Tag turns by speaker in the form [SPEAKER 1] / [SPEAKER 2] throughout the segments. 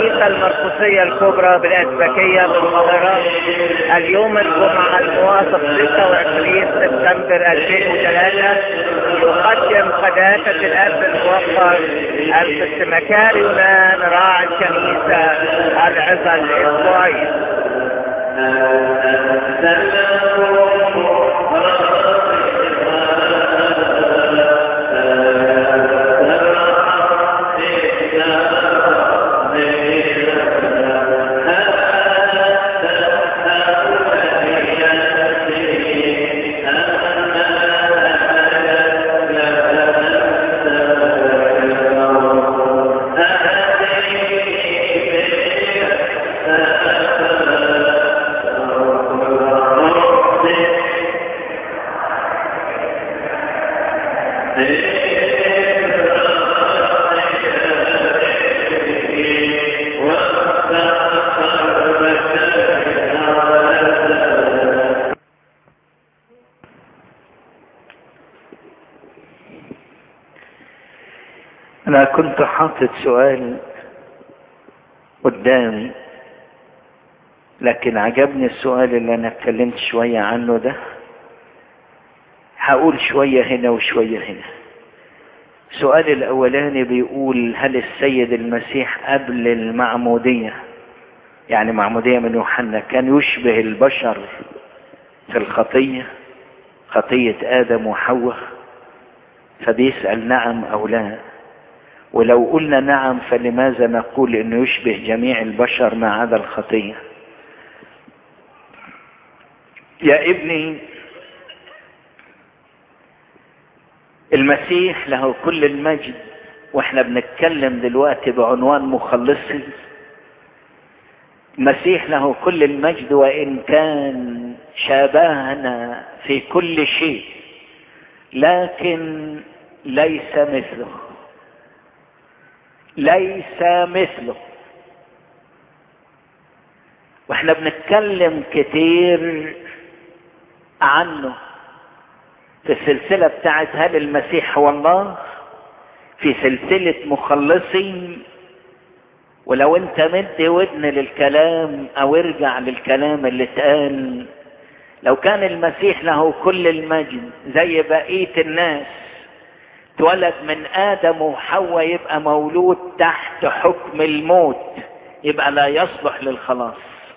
[SPEAKER 1] الكنيسة المرقسية الكبرى بالأسبكية بالقاهرة اليوم الجمعة الموافق 26 سبتمبر 2003 يقدم قداسة الأب الموقر القس مكاري يونان راعي الكنيسة العظة الأسبوعية
[SPEAKER 2] أنا كنت حاطط سؤال قدامي لكن عجبني السؤال اللي أنا اتكلمت شوية عنه ده هقول شوية هنا وشوية هنا السؤال الأولاني بيقول هل السيد المسيح قبل المعمودية يعني معمودية من يوحنا كان يشبه البشر في الخطية خطية آدم وحواء فبيسأل نعم أو لا ولو قلنا نعم فلماذا نقول انه يشبه جميع البشر ما عدا الخطية يا ابني المسيح له كل المجد واحنا بنتكلم دلوقتي بعنوان مخلصي المسيح له كل المجد وان كان شابهنا في كل شيء لكن ليس مثله ليس مثله واحنا بنتكلم كتير عنه في السلسلة بتاعت هل المسيح هو الله في سلسلة مخلصي ولو انت مد ودن للكلام او ارجع للكلام اللي اتقال لو كان المسيح له كل المجد زي بقية الناس اتولد من ادم وحواء يبقى مولود تحت حكم الموت يبقى لا يصلح للخلاص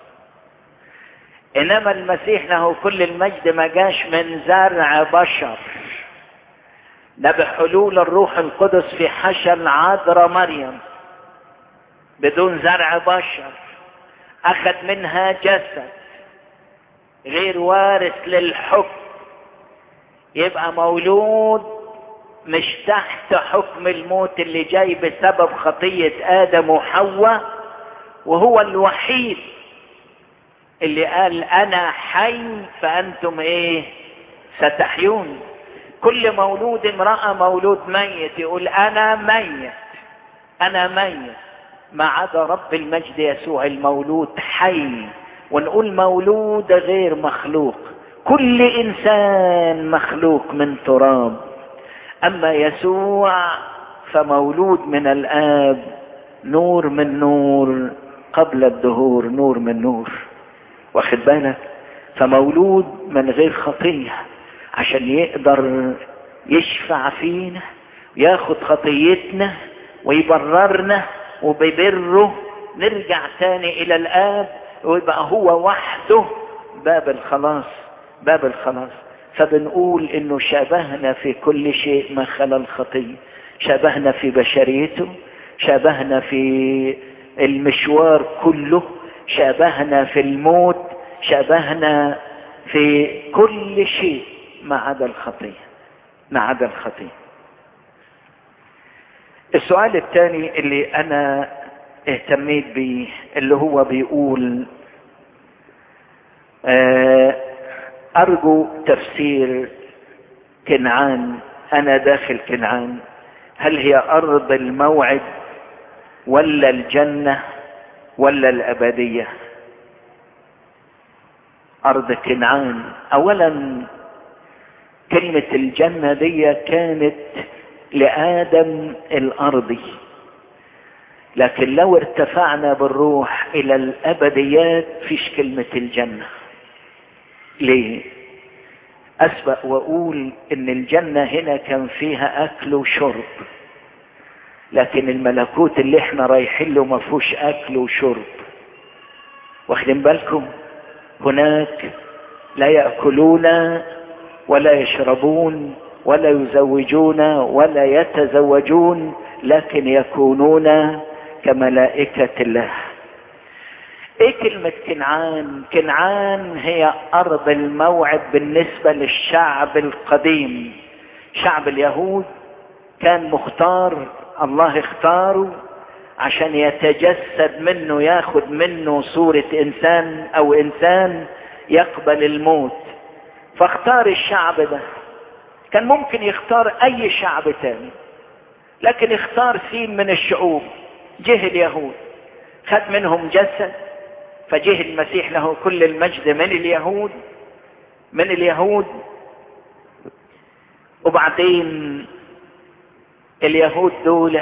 [SPEAKER 2] انما المسيح له كل المجد ما جاش من زرع بشر ده بحلول الروح القدس في حشل عذراء مريم بدون زرع بشر اخذ منها جسد غير وارث للحكم يبقى مولود مش تحت حكم الموت اللي جاي بسبب خطية آدم وحواء وهو الوحيد اللي قال أنا حي فأنتم إيه ستحيون كل مولود امرأة مولود ميت يقول أنا ميت أنا ميت ما عدا رب المجد يسوع المولود حي ونقول مولود غير مخلوق كل إنسان مخلوق من تراب اما يسوع فمولود من الاب نور من نور قبل الدهور نور من نور واخد بالك فمولود من غير خطيه عشان يقدر يشفع فينا ياخد خطيتنا ويبررنا وببره نرجع تاني الى الاب ويبقى هو وحده باب الخلاص باب الخلاص فبنقول انه شابهنا في كل شيء ما خلا الخطية شابهنا في بشريته شابهنا في المشوار كله شابهنا في الموت شابهنا في كل شيء ما عدا الخطية ما عدا الخطية السؤال الثاني اللي انا اهتميت بيه اللي هو بيقول آه ارجو تفسير كنعان انا داخل كنعان هل هي ارض الموعد ولا الجنة ولا الابدية ارض كنعان اولا كلمة الجنة دي كانت لآدم الأرضي لكن لو ارتفعنا بالروح الى الابديات فيش كلمة الجنة ليه اسبق واقول ان الجنة هنا كان فيها اكل وشرب لكن الملكوت اللي احنا رايحين له ما فيهوش اكل وشرب واخدين بالكم هناك لا ياكلون ولا يشربون ولا يزوجون ولا يتزوجون لكن يكونون كملائكة الله ايه كلمة كنعان كنعان هي ارض الموعد بالنسبة للشعب القديم شعب اليهود كان مختار الله اختاره عشان يتجسد منه ياخد منه صورة انسان او انسان يقبل الموت فاختار الشعب ده كان ممكن يختار اي شعب تاني لكن اختار سين من الشعوب جه اليهود خد منهم جسد فجه المسيح له كل المجد من اليهود من اليهود وبعدين اليهود دول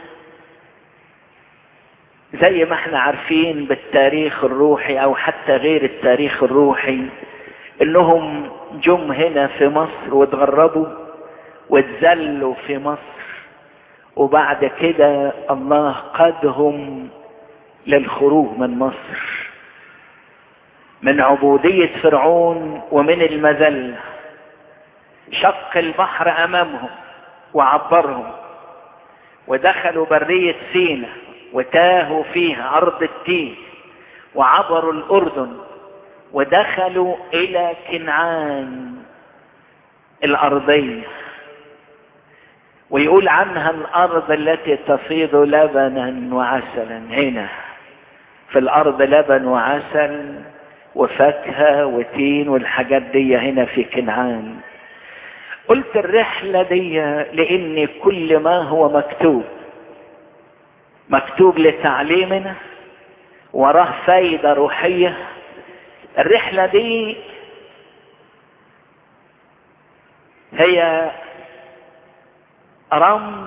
[SPEAKER 2] زي ما احنا عارفين بالتاريخ الروحي او حتى غير التاريخ الروحي انهم جم هنا في مصر واتغربوا واتذلوا في مصر وبعد كده الله قادهم للخروج من مصر من عبودية فرعون ومن المذلة شق البحر امامهم وعبرهم ودخلوا برية سينا وتاهوا فيها ارض التيه وعبروا الاردن ودخلوا الى كنعان الارضيه ويقول عنها الارض التي تفيض لبنا وعسلا هنا في الارض لبن وعسل وفاكهه وتين والحاجات دي هنا في كنعان قلت الرحله دي لان كل ما هو مكتوب مكتوب لتعليمنا وراه فايده روحيه الرحله دي هي رمز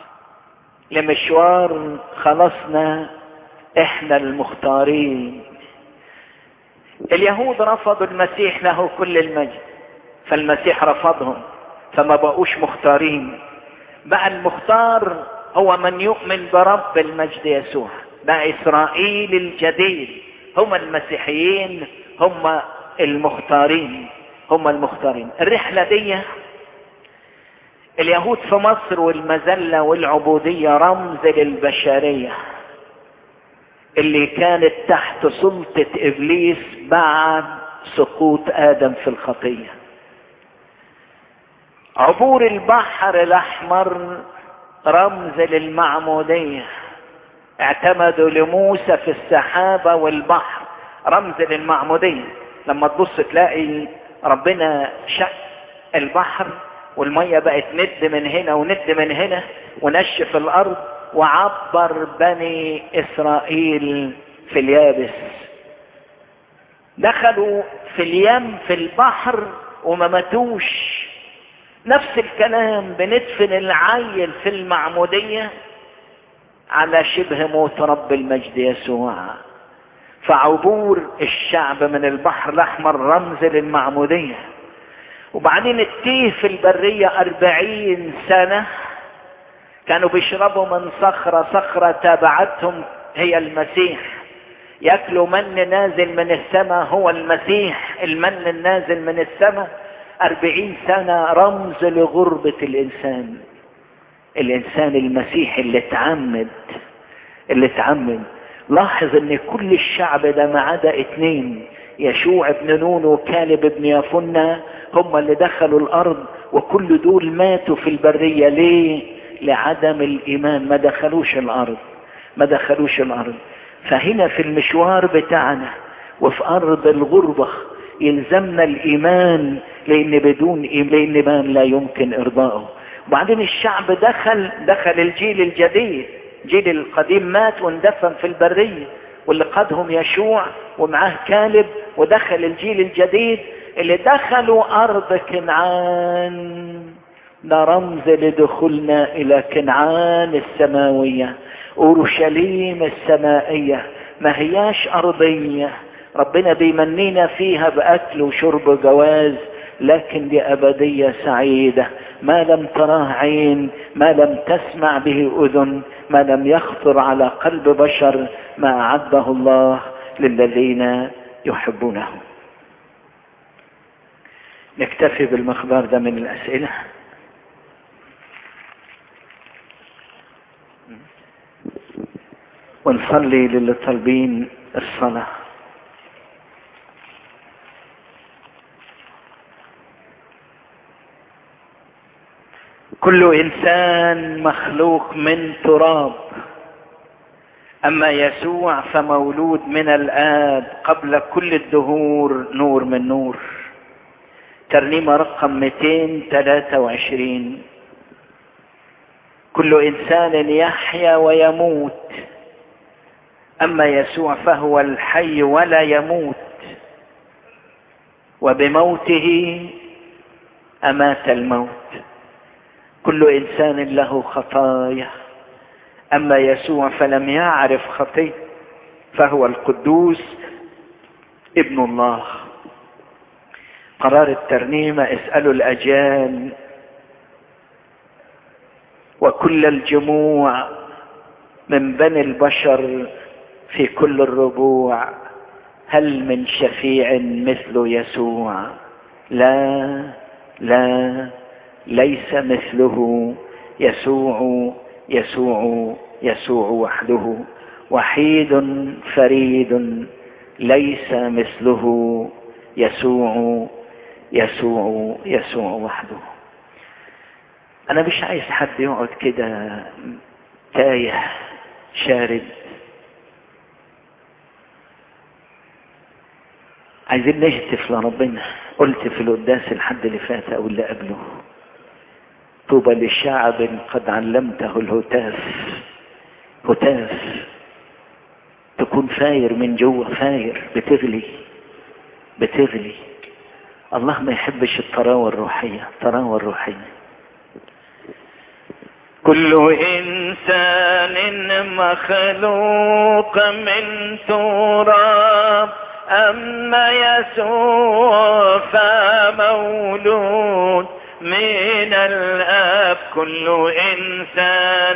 [SPEAKER 2] لمشوار خلصنا احنا المختارين اليهود رفضوا المسيح له كل المجد فالمسيح رفضهم فما بقوش مختارين بقى المختار هو من يؤمن برب المجد يسوع بقى اسرائيل الجديد هم المسيحيين هم المختارين هم المختارين الرحلة دي اليهود في مصر والمذلة والعبودية رمز للبشرية اللي كانت تحت سلطة ابليس بعد سقوط ادم في الخطية عبور البحر الاحمر رمز للمعمودية اعتمدوا لموسى في السحابة والبحر رمز للمعمودية لما تبص تلاقي ربنا شق البحر والمية بقت ند من هنا وند من هنا ونشف الارض وعبر بني اسرائيل في اليابس دخلوا في اليم في البحر وما ماتوش نفس الكلام بندفن العيل في المعمودية على شبه موت رب المجد يسوع فعبور الشعب من البحر الاحمر رمز للمعمودية وبعدين التيه في البرية أربعين سنة كانوا بيشربوا من صخرة صخرة تابعتهم هي المسيح ياكلوا من نازل من السماء هو المسيح المن النازل من السماء أربعين سنة رمز لغربة الإنسان الإنسان المسيحي اللي اتعمد اللي اتعمد لاحظ ان كل الشعب ده ما عدا اتنين يشوع بن نون وكالب بن يفنى هم اللي دخلوا الارض وكل دول ماتوا في البرية ليه لعدم الايمان ما دخلوش الارض ما دخلوش الارض فهنا في المشوار بتاعنا وفي ارض الغربة يلزمنا الايمان لان بدون ايمان لا يمكن ارضائه وبعدين الشعب دخل دخل الجيل الجديد جيل القديم مات واندفن في البرية واللي قادهم يشوع ومعاه كالب ودخل الجيل الجديد اللي دخلوا ارض كنعان ده رمز لدخولنا الى كنعان السماوية اورشليم السمائية ما هياش ارضية ربنا بيمنينا فيها باكل وشرب جواز لكن دي ابدية سعيدة ما لم تراه عين ما لم تسمع به اذن ما لم يخطر على قلب بشر ما اعده الله للذين يحبونه نكتفي بالمقدار ده من الاسئله ونصلي للي طالبين الصلاه كل انسان مخلوق من تراب اما يسوع فمولود من الاب قبل كل الدهور نور من نور ترنيمة رقم 223 كل انسان يحيا ويموت اما يسوع فهو الحي ولا يموت وبموته امات الموت كل انسان له خطايا اما يسوع فلم يعرف خطيه فهو القدوس ابن الله قرار الترنيمة اسألوا الأجيال وكل الجموع من بني البشر في كل الربوع هل من شفيع مثل يسوع لا لا ليس مثله يسوع يسوع يسوع وحده وحيد فريد ليس مثله يسوع يسوع يسوع وحده انا مش عايز حد يقعد كده تايه شارد عايزين نهتف لربنا قلت في القداس الحد اللي فات او اللي قبله طوبى لشعب قد علمته الهتاف هتاف تكون فاير من جوه فاير بتغلي بتغلي الله ما يحبش الطراوة الروحية الطراوة الروحية كل إنسان مخلوق من تراب أما يسوع فمولود من الآب كل إنسان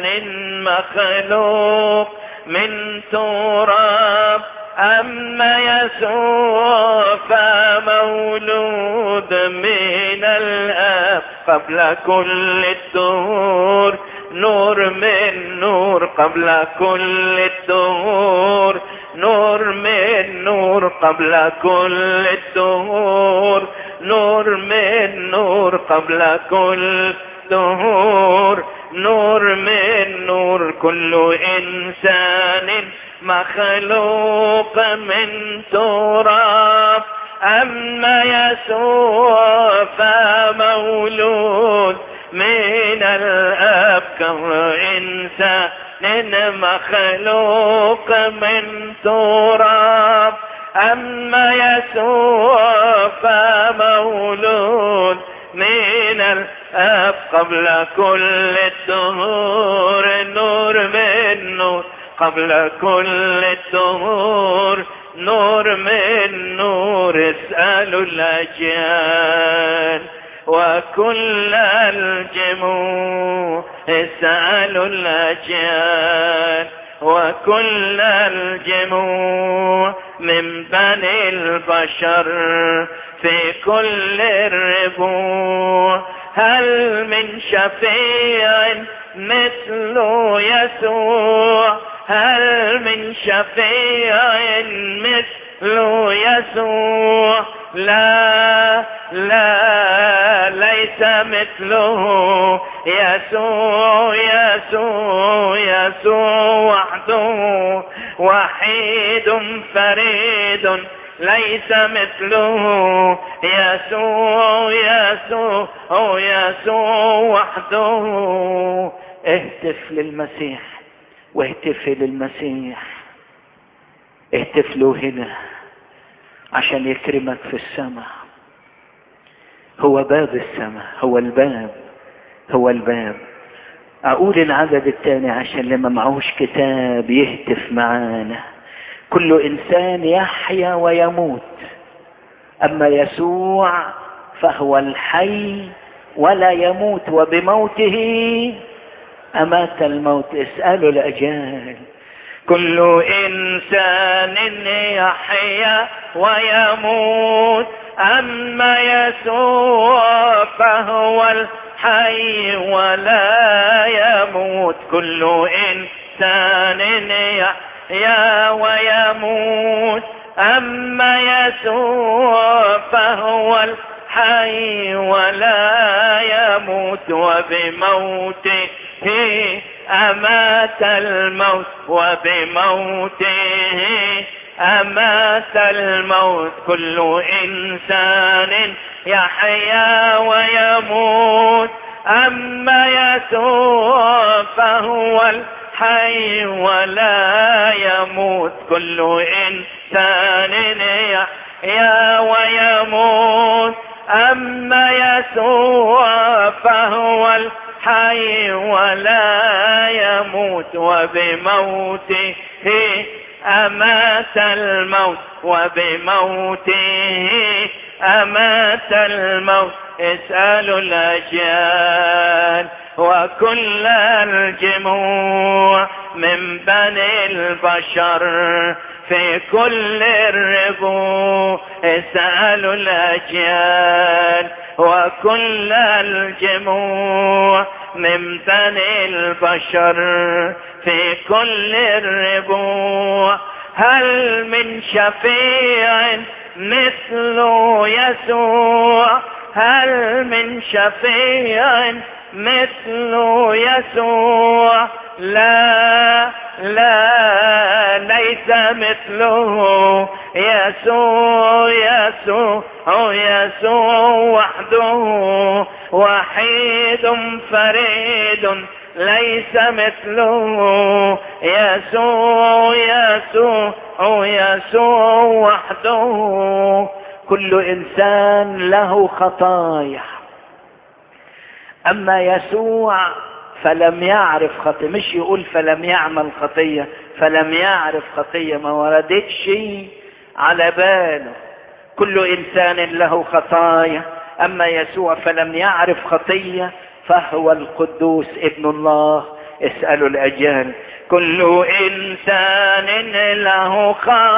[SPEAKER 2] مخلوق من تراب أما يسوع فمولود من الآب قبل كل الدهور نور من نور قبل كل الدهور نور من نور قبل كل الدهور نور من نور قبل كل دهور نور من نور كل إنسان مخلوق من تراب أما يسوع فمولود من الأب كإنسان مخلوق من تراب أما يسوع فمولود من الأب قبل كل الدهور نور من نور قبل كل الدهور نور من نور اسألوا الأجيال وكل الجموع اسألوا الأجيال وكل الجموع من بني البشر في كل الربوع هل من شفيع مثل يسوع هل من شفيع مثل يسوع لا لا ليس مثله يسوع يسوع يسوع وحده وحيد فريد ليس مثله يسوع يسوع يسوع وحده اهتف للمسيح واهتف للمسيح اهتف له هنا عشان يكرمك في السماء هو باب السماء هو الباب هو الباب اقول العدد الثاني عشان اللي ما معهوش كتاب يهتف معانا كل انسان يحيا ويموت اما يسوع فهو الحي ولا يموت وبموته امات الموت اسالوا الاجال كل انسان يحيا ويموت اما يسوع فهو الحي ولا يموت كل انسان يحيا ويموت اما يسوع فهو الحي ولا يموت وبموته أمات الموت وبموته أمات الموت كل إنسان يحيا ويموت أما يسوع فهو الحي ولا يموت كل إنسان يحيا ويموت أما يسوع فهو الحي حي ولا يموت وبموته أمات الموت وبموته أمات الموت اسألوا الأجيال وكل الجموع من بني البشر في كل الربوع اسألوا الأجيال وكل الجموع من بني البشر في كل الربوع هل من شفيع مثل يسوع هل من شفيع مثل يسوع لا لا ليس مثله يسوع يسوع يسوع وحده وحيد فريد ليس مثله يسوع يسوع يسوع وحده كل انسان له خطايا اما يسوع فلم يعرف خطية مش يقول فلم يعمل خطية فلم يعرف خطية ما وردتش على باله كل انسان له خطايا اما يسوع فلم يعرف خطية فهو القدوس ابن الله اسألوا الاجيال كل انسان له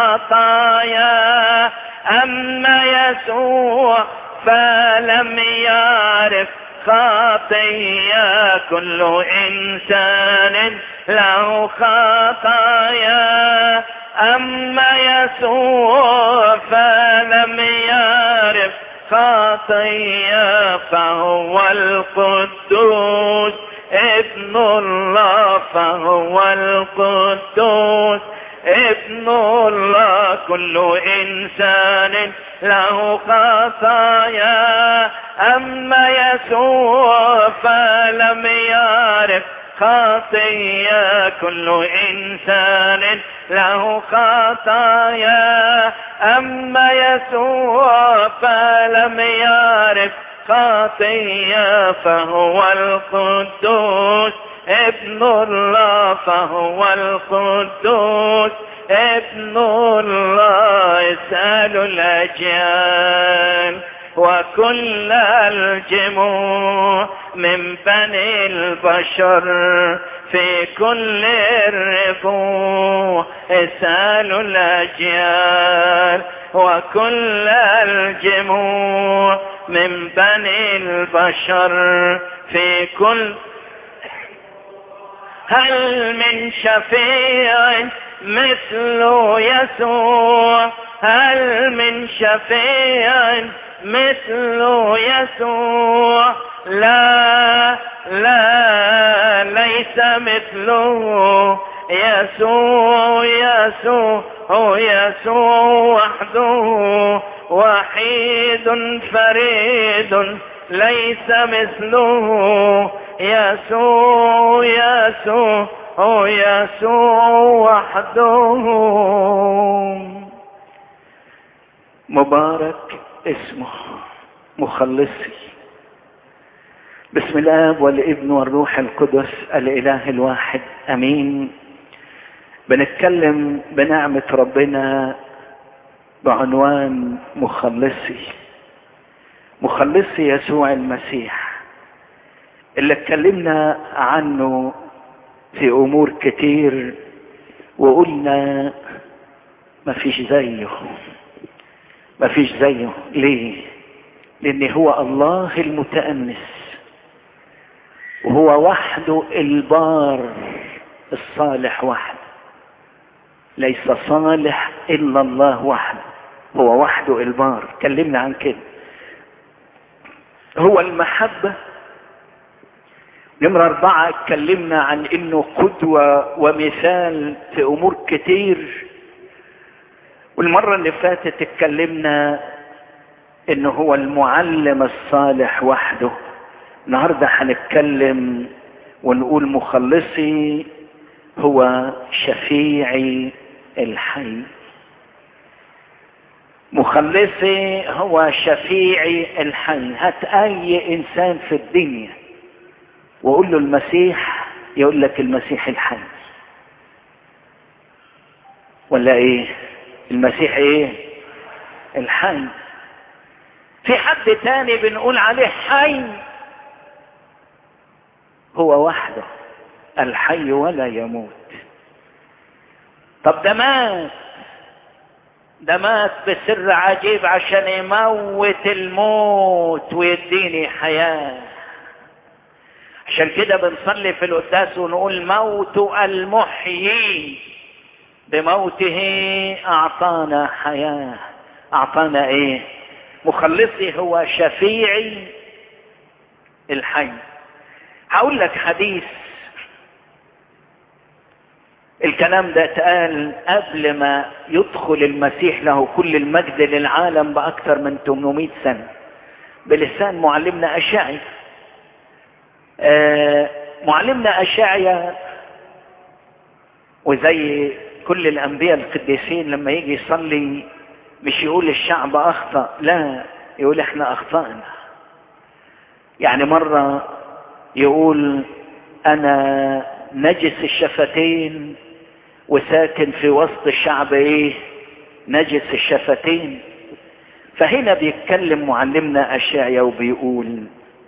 [SPEAKER 2] خطايا اما يسوع فلم يعرف خطية كل إنسان له خطايا أما يسوع فلم يعرف خطية فهو القدوس ابن الله فهو القدوس ابن الله كل إنسان له خطايا أما يسوع فلم يعرف خطية كل إنسان له خطايا أما يسوع فلم يعرف خطية فهو القدوس ابن الله فهو القدوس ابن الله اسألوا الأجيال وكل الجموع من بني البشر في كل الربوع اسألوا الأجيال وكل الجموع من بني البشر في كل هل من شفيع مثل يسوع هل من شفيع مثل يسوع لا لا ليس مثله يسوع يسوع يسوع وحده وحيد فريد ليس مثله يسوع يسوع يسوع وحده مبارك اسمه مخلصي بسم الاب والابن والروح القدس الاله الواحد امين بنتكلم بنعمة ربنا بعنوان مخلصي مخلصي يسوع المسيح اللي اتكلمنا عنه في امور كتير وقلنا مفيش زيه مفيش زيه ليه لان هو الله المتأنس وهو وحده البار الصالح وحده ليس صالح الا الله وحده هو وحده البار اتكلمنا عن كده هو المحبة نمرة أربعة اتكلمنا عن إنه قدوة ومثال في أمور كتير والمرة اللي فاتت اتكلمنا إنه هو المعلم الصالح وحده النهاردة هنتكلم ونقول مخلصي هو شفيعي الحي مخلصي هو شفيعي الحي هات اي انسان في الدنيا وقول له المسيح يقول لك المسيح الحي ولا ايه المسيح ايه الحي في حد تاني بنقول عليه حي هو وحده الحي ولا يموت طب ده مات ده مات بسر عجيب عشان يموت الموت ويديني حياة عشان كده بنصلي في القداس ونقول موت المحيي بموته اعطانا حياة اعطانا ايه مخلصي هو شفيعي الحي هقول لك حديث الكلام ده اتقال قبل ما يدخل المسيح له كل المجد للعالم بأكثر من 800 سنة بلسان معلمنا أشعي آه معلمنا أشعيا وزي كل الأنبياء القديسين لما يجي يصلي مش يقول الشعب أخطأ لا يقول احنا أخطأنا يعني مرة يقول أنا نجس الشفتين وساكن في وسط الشعب ايه نجس الشفتين فهنا بيتكلم معلمنا اشعيا وبيقول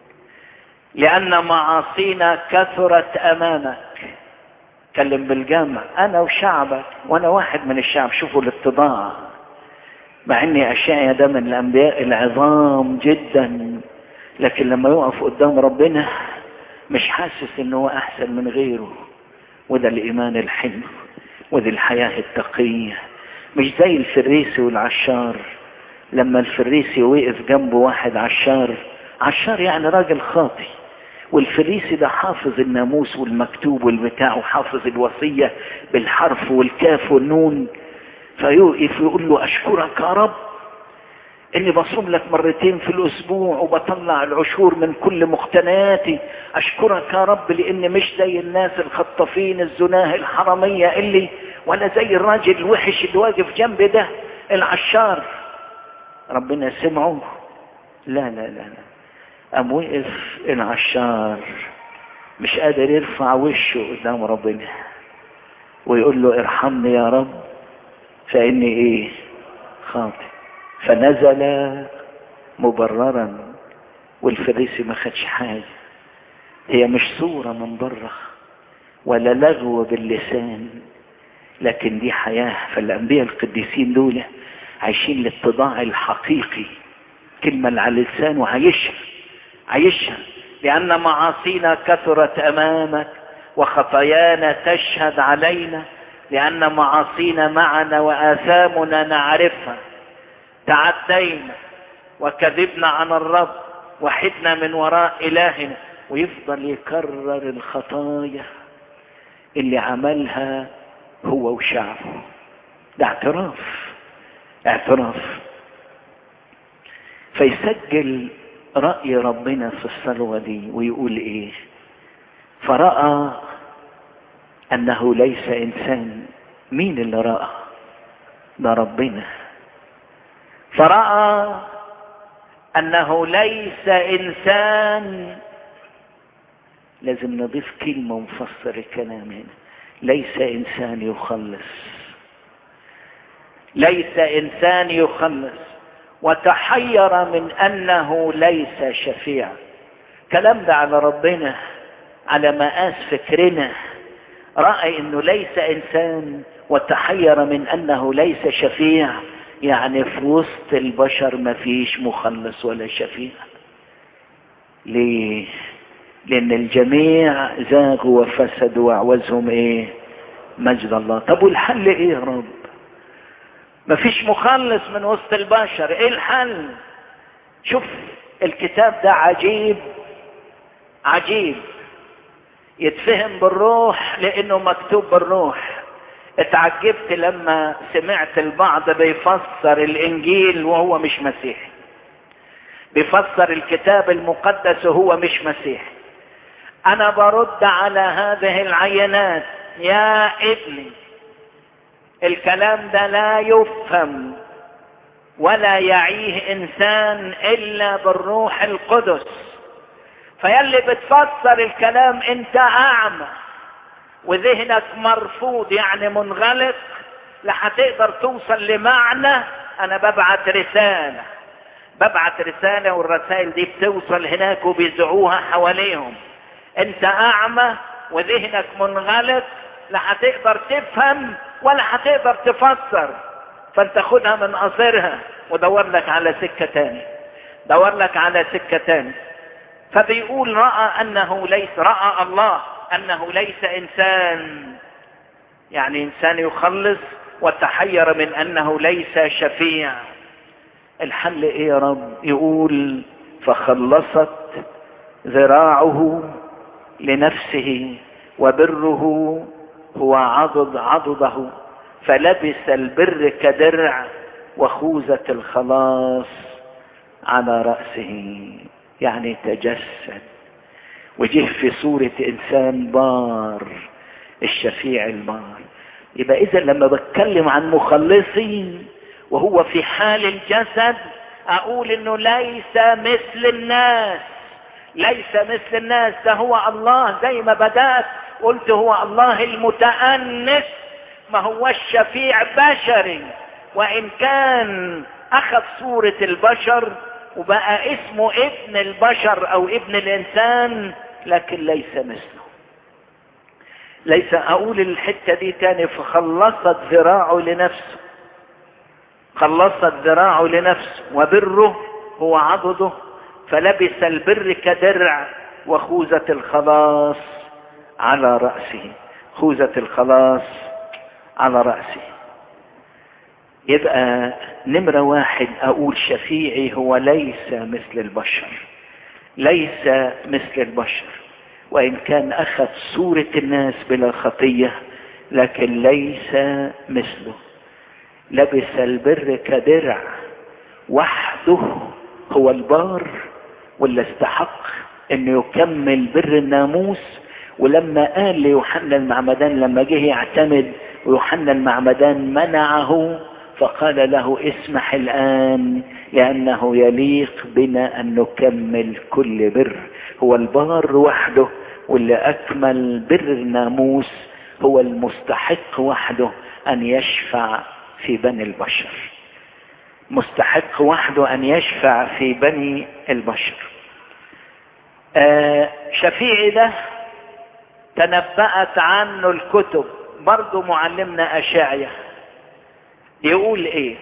[SPEAKER 2] لان معاصينا كثرت امامك كلم بالجامع انا وشعبك وانا واحد من الشعب شوفوا الاتضاع مع اني اشعيا ده من الانبياء العظام جدا لكن لما يقف قدام ربنا مش حاسس ان هو احسن من غيره وده الايمان الحلو ودي الحياة التقية مش زي الفريسي والعشار لما الفريسي وقف جنبه واحد عشار عشار يعني راجل خاطي والفريسي ده حافظ الناموس والمكتوب والبتاع وحافظ الوصية بالحرف والكاف والنون فيوقف يقول له أشكرك يا رب اني بصوم لك مرتين في الاسبوع وبطلع العشور من كل مقتنياتي اشكرك يا رب لاني مش زي الناس الخطافين الزناه الحرامية اللي ولا زي الراجل الوحش اللي واقف جنبي ده العشار ربنا سمعه لا لا لا لا قام وقف العشار مش قادر يرفع وشه قدام ربنا ويقول له ارحمني يا رب فاني ايه خاطئ فنزل مبررا والفريسي ما خدش حاجة هي مش صورة من بره ولا لغو باللسان لكن دي حياة فالأنبياء القديسين دول عايشين الاتضاع الحقيقي كلمة اللي على اللسان وعايشها عايشها لأن معاصينا كثرت أمامك وخطايانا تشهد علينا لأن معاصينا معنا وآثامنا نعرفها تعدينا وكذبنا عن الرب وحدنا من وراء إلهنا ويفضل يكرر الخطايا اللي عملها هو وشعبه ده اعتراف اعتراف فيسجل رأي ربنا في الصلوة دي ويقول ايه فرأى انه ليس انسان مين اللي رأى ده ربنا فرأى انه ليس انسان لازم نضيف كلمة ونفسر الكلام هنا ليس إنسان يخلص ليس إنسان يخلص وتحير من أنه ليس شفيع كلام ده على ربنا على مقاس فكرنا رأى أنه ليس إنسان وتحير من أنه ليس شفيع يعني في وسط البشر ما فيش مخلص ولا شفيع ليه لان الجميع زاغوا وفسدوا واعوزهم ايه مجد الله طب والحل ايه يا رب مفيش مخلص من وسط البشر ايه الحل شوف الكتاب ده عجيب عجيب يتفهم بالروح لانه مكتوب بالروح اتعجبت لما سمعت البعض بيفسر الانجيل وهو مش مسيحي بيفسر الكتاب المقدس وهو مش مسيحي انا برد على هذه العينات يا ابني الكلام ده لا يفهم ولا يعيه انسان الا بالروح القدس فيلي بتفسر الكلام انت اعمى وذهنك مرفوض يعني منغلق لا هتقدر توصل لمعنى انا ببعت رسالة ببعت رسالة والرسائل دي بتوصل هناك وبيزعوها حواليهم انت اعمى وذهنك منغلق لا هتقدر تفهم ولا هتقدر تفسر فانت خدها من قصرها ودور لك على سكة تاني دور لك على سكة تاني فبيقول رأى انه ليس رأى الله انه ليس انسان يعني انسان يخلص وتحير من انه ليس شفيع الحل ايه يا رب يقول فخلصت ذراعه لنفسه وبره هو عضد عضده فلبس البر كدرع وخوذة الخلاص على رأسه يعني تجسد وجه في صورة انسان بار الشفيع البار يبقى اذا لما بتكلم عن مخلصي وهو في حال الجسد اقول انه ليس مثل الناس ليس مثل الناس ده هو الله زي ما بدأت قلت هو الله المتأنس ما هو الشفيع بشري وان كان اخذ صورة البشر وبقى اسمه ابن البشر او ابن الانسان لكن ليس مثله ليس اقول الحتة دي تاني فخلصت ذراعه لنفسه خلصت ذراعه لنفسه وبره هو عضده فلبس البر كدرع وخوذة الخلاص على رأسه خوذة الخلاص على رأسه يبقى نمرة واحد أقول شفيعي هو ليس مثل البشر ليس مثل البشر وإن كان أخذ صورة الناس بلا خطية لكن ليس مثله لبس البر كدرع وحده هو البار ولا استحق انه يكمل بر الناموس ولما قال ليوحنا المعمدان لما جه يعتمد ويوحنا المعمدان منعه فقال له اسمح الآن لأنه يليق بنا أن نكمل كل بر هو البار وحده واللي أكمل بر الناموس هو المستحق وحده أن يشفع في بني البشر مستحق وحده أن يشفع في بني البشر آه شفيعي ده تنبأت عنه الكتب برضو معلمنا أشعيا يقول ايه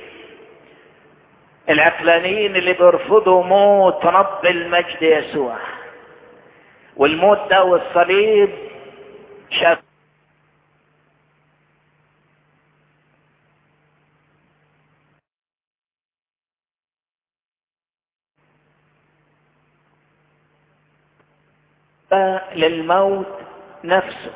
[SPEAKER 2] العقلانيين اللي بيرفضوا موت رب المجد يسوع والموت ده والصليب شاف للموت نفسه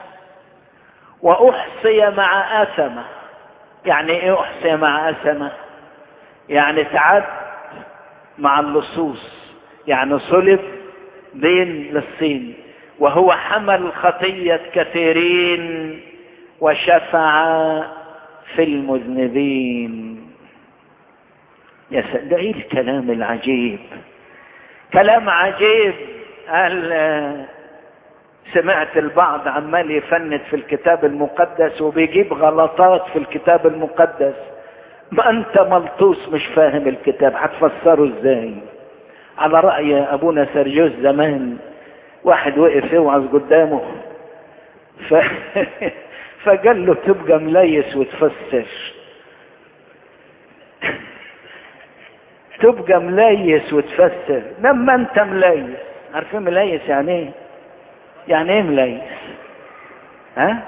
[SPEAKER 2] وأحصي مع آثمه يعني ايه احصي مع أسمة يعني تعد مع اللصوص يعني صلب بين للصين وهو حمل خطية كثيرين وشفع في المذنبين يا ده ايه الكلام العجيب كلام عجيب قال سمعت البعض عمال يفند في الكتاب المقدس وبيجيب غلطات في الكتاب المقدس ما انت ملطوس مش فاهم الكتاب هتفسره ازاي على رأي ابونا سرجوس زمان واحد وقف يوعظ قدامه ف... فقال له تبقى مليس وتفسر تبقى مليس وتفسر لما انت مليس عارفين مليس يعني ايه يعني ايه مليس ها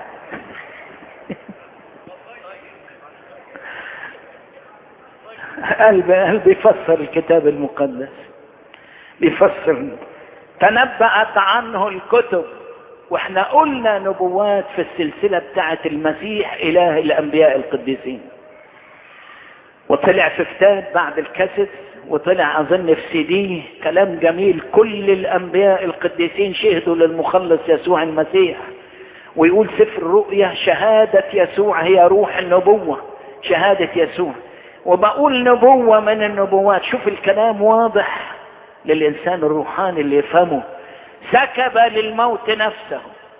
[SPEAKER 2] قلب قلب يفسر الكتاب المقدس بيفسر تنبأت عنه الكتب واحنا قلنا نبوات في السلسلة بتاعة المسيح اله الانبياء القديسين وطلع في كتاب بعد الكاسيت وطلع اظن في سي دي كلام جميل كل الانبياء القديسين شهدوا للمخلص يسوع المسيح ويقول سفر الرؤيا شهادة يسوع هي روح النبوة شهادة يسوع وبقول نبوة من النبوات شوف الكلام واضح للإنسان الروحاني اللي يفهمه سكب للموت نفسه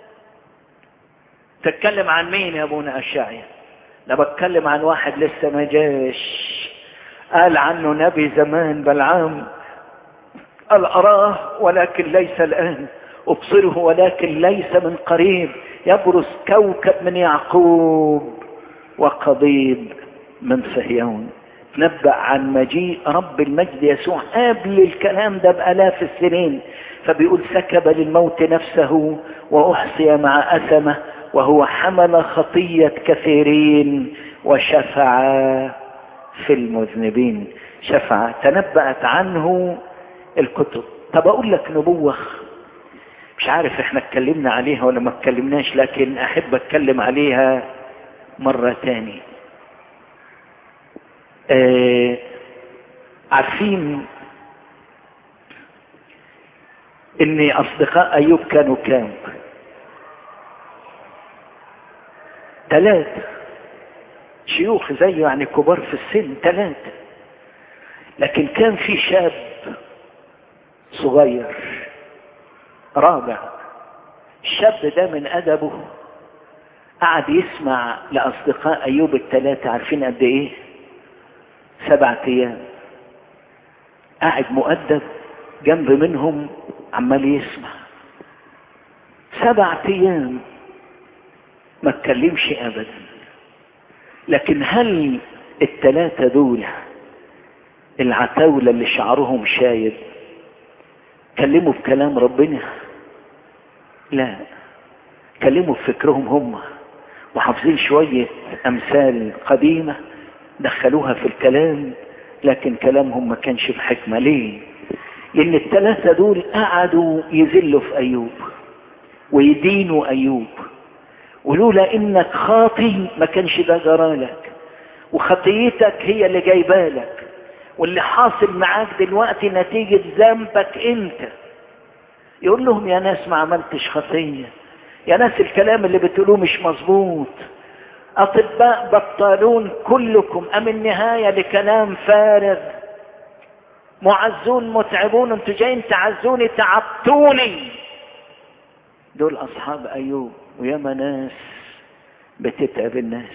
[SPEAKER 2] تتكلم عن مين يا ابونا الشاعر لا بتكلم عن واحد لسه ما جاش قال عنه نبي زمان بلعام قال أراه ولكن ليس الآن أبصره ولكن ليس من قريب يبرز كوكب من يعقوب وقضيب من صهيون نبأ عن مجيء رب المجد يسوع قبل الكلام ده بآلاف السنين فبيقول سكب للموت نفسه وأحصي مع أثمه وهو حمل خطية كثيرين وشفع في المذنبين شفع تنبأت عنه الكتب طب أقول لك نبوة مش عارف احنا اتكلمنا عليها ولا ما اتكلمناش لكن أحب اتكلم عليها مرة تاني آه عارفين ان اصدقاء ايوب كانوا كام ثلاثة شيوخ زيه يعني كبار في السن ثلاثة لكن كان في شاب صغير رابع الشاب ده من أدبه قعد يسمع لأصدقاء أيوب الثلاثة عارفين قد إيه سبعة أيام قاعد مؤدب جنب منهم عمال يسمع سبعة أيام ما اتكلمش أبدا لكن هل الثلاثة دول العتاولة اللي شعرهم شايب كلموا بكلام ربنا لا كلموا بفكرهم هم وحافظين شوية أمثال قديمة دخلوها في الكلام لكن كلامهم ما كانش بحكمة ليه لأن الثلاثة دول قعدوا يذلوا في أيوب ويدينوا أيوب ولولا إنك خاطي ما كانش ده جرالك وخطيتك هي اللي جايبالك واللي حاصل معاك دلوقتي نتيجة ذنبك انت يقول لهم يا ناس ما عملتش خطية يا ناس الكلام اللي بتقولوه مش مظبوط أطباء بطالون كلكم أم النهاية لكلام فارغ معزون متعبون انتوا جايين تعزوني تعبتوني دول أصحاب أيوب وياما ناس بتتعب الناس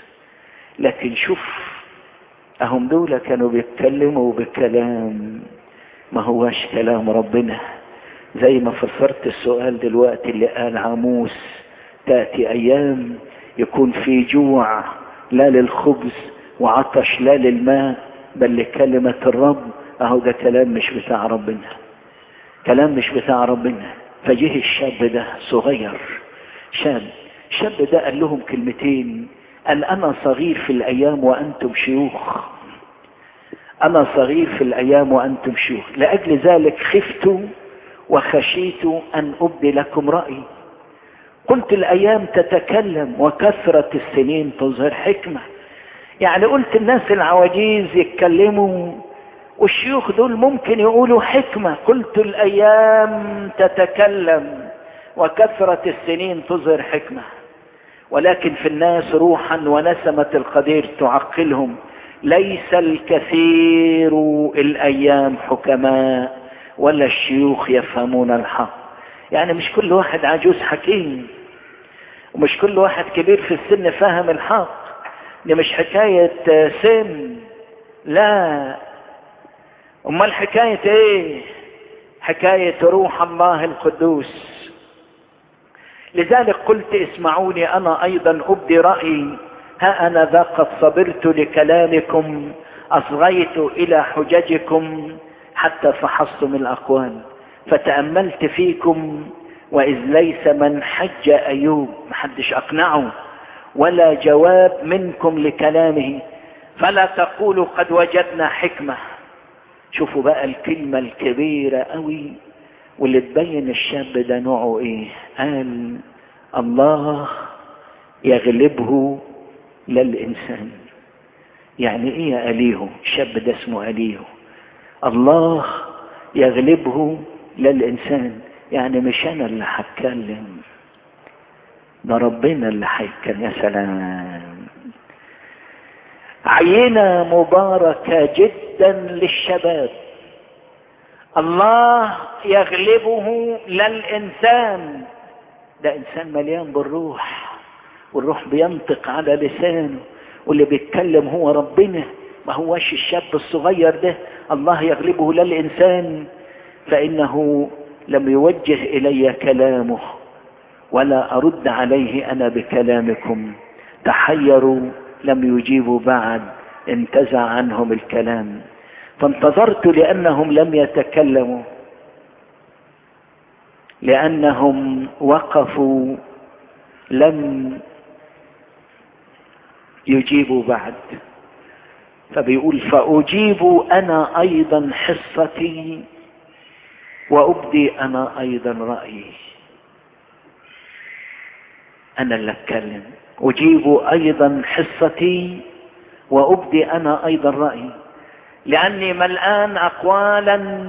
[SPEAKER 2] لكن شوف أهم دول كانوا بيتكلموا بكلام ما هواش كلام ربنا زي ما فسرت السؤال دلوقتي اللي قال عاموس تأتي أيام يكون في جوع لا للخبز وعطش لا للماء بل لكلمة الرب اهو ده كلام مش بتاع ربنا كلام مش بتاع ربنا فجه الشاب ده صغير شاب الشاب ده قال لهم كلمتين قال انا صغير في الايام وانتم شيوخ انا صغير في الايام وانتم شيوخ لاجل ذلك خفت وخشيت ان ابدي لكم رايي قلت الايام تتكلم وكثرة السنين تظهر حكمة يعني قلت الناس العواجيز يتكلموا والشيوخ دول ممكن يقولوا حكمة قلت الايام تتكلم وكثرة السنين تظهر حكمة ولكن في الناس روحا ونسمة القدير تعقلهم ليس الكثير الايام حكماء ولا الشيوخ يفهمون الحق يعني مش كل واحد عجوز حكيم ومش كل واحد كبير في السن فاهم الحق دي مش حكاية سن لا امال حكاية ايه حكاية روح الله القدوس لذلك قلت اسمعوني انا ايضا ابدي رأيي ها انا ذا قد صبرت لكلامكم اصغيت الى حججكم حتى فحصتم الاقوال فتأملت فيكم واذ ليس من حج ايوب محدش اقنعه ولا جواب منكم لكلامه فلا تقولوا قد وجدنا حكمة شوفوا بقى الكلمة الكبيرة قوي واللي تبين الشاب ده نوعه ايه قال الله يغلبه للإنسان يعني ايه يا أليه الشاب ده اسمه أليه الله يغلبه للإنسان يعني مش أنا اللي هتكلم ده ربنا اللي هيتكلم يا سلام عينة مباركة جدا للشباب الله يغلبه للإنسان ده إنسان مليان بالروح والروح بينطق على لسانه واللي بيتكلم هو ربنا ما هوش الشاب الصغير ده الله يغلبه للإنسان فإنه لم يوجه إلي كلامه ولا أرد عليه أنا بكلامكم تحيروا لم يجيبوا بعد انتزع عنهم الكلام فانتظرت لأنهم لم يتكلموا لأنهم وقفوا لم يجيبوا بعد فبيقول فأجيب أنا أيضا حصتي وأبدي أنا أيضا رأيي أنا اللي أتكلم أجيب أيضا حصتي وأبدي أنا أيضا رأيي لأني ملآن أقوالا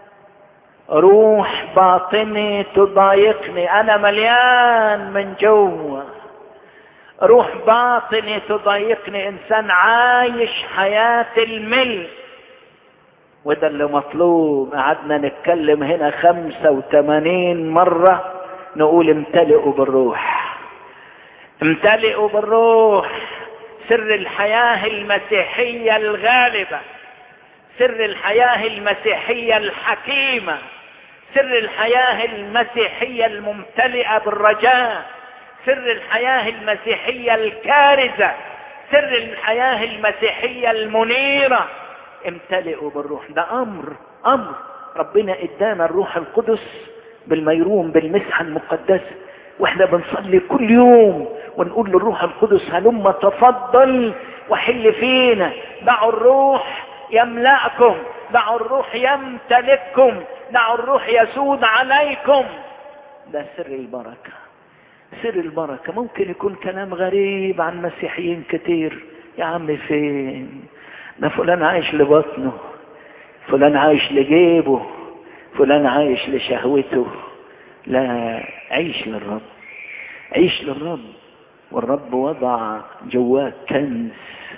[SPEAKER 2] روح باطني تضايقني أنا مليان من جوه روح باطني تضايقني إنسان عايش حياة الملء وده اللي مطلوب قعدنا نتكلم هنا خمسة وثمانين مرة نقول امتلئوا بالروح امتلئوا بالروح سر الحياة المسيحية الغالبة سر الحياة المسيحية الحكيمة سر الحياة المسيحية الممتلئة بالرجاء سر الحياة المسيحية الكارزة سر الحياة المسيحية المنيرة امتلئوا بالروح ده امر امر ربنا ادانا الروح القدس بالميروم بالمسحة المقدسة واحنا بنصلي كل يوم ونقول للروح القدس هلم تفضل وحل فينا دعوا الروح يملأكم دعوا الروح يمتلككم دعوا الروح يسود عليكم ده سر البركة سر البركة ممكن يكون كلام غريب عن مسيحيين كتير يا عم فين ده فلان عايش لبطنه فلان عايش لجيبه فلان عايش لشهوته لا عيش للرب عيش للرب والرب وضع جواك كنز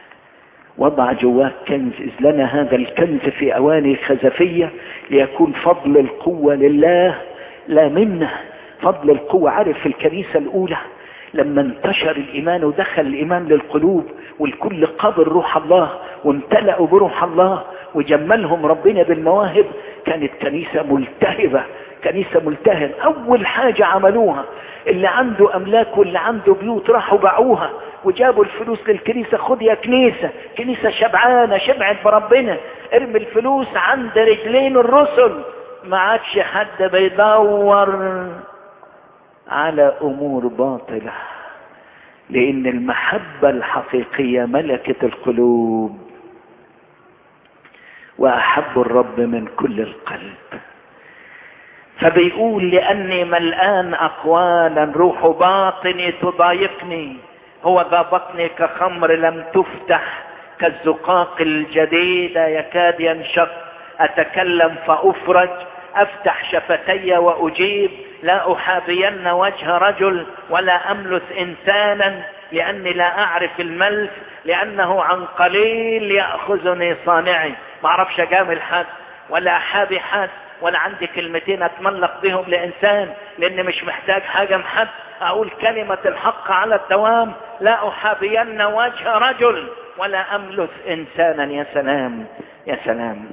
[SPEAKER 2] وضع جواك كنز إذ لنا هذا الكنز في أواني خزفية ليكون فضل القوة لله لا منه فضل القوة عارف في الكنيسة الأولى لما انتشر الإيمان ودخل الإيمان للقلوب والكل قبل روح الله وامتلأوا بروح الله وجملهم ربنا بالمواهب كانت كنيسة ملتهبة كنيسة ملتهب أول حاجة عملوها اللي عنده أملاك واللي عنده بيوت راحوا باعوها وجابوا الفلوس للكنيسة خد يا كنيسة كنيسة شبعانة شبعت بربنا ارمي الفلوس عند رجلين الرسل ما عادش حد بيدور على أمور باطلة لأن المحبة الحقيقية ملكت القلوب وأحب الرب من كل القلب فبيقول لأني ملآن أقوالا روح باطني تضايقني هو ذا بطني كخمر لم تفتح كالزقاق الجديدة يكاد ينشق أتكلم فأفرج أفتح شفتي وأجيب لا أحابين وجه رجل ولا أملث إنسانا لأني لا أعرف الملث لأنه عن قليل يأخذني صانعي ما أعرفش أجامل حد ولا أحابي حد ولا عندي كلمتين اتملق بهم لانسان لان مش محتاج حاجة من حد اقول كلمة الحق على الدوام لا احابين وجه رجل ولا املث انسانا يا سلام يا سلام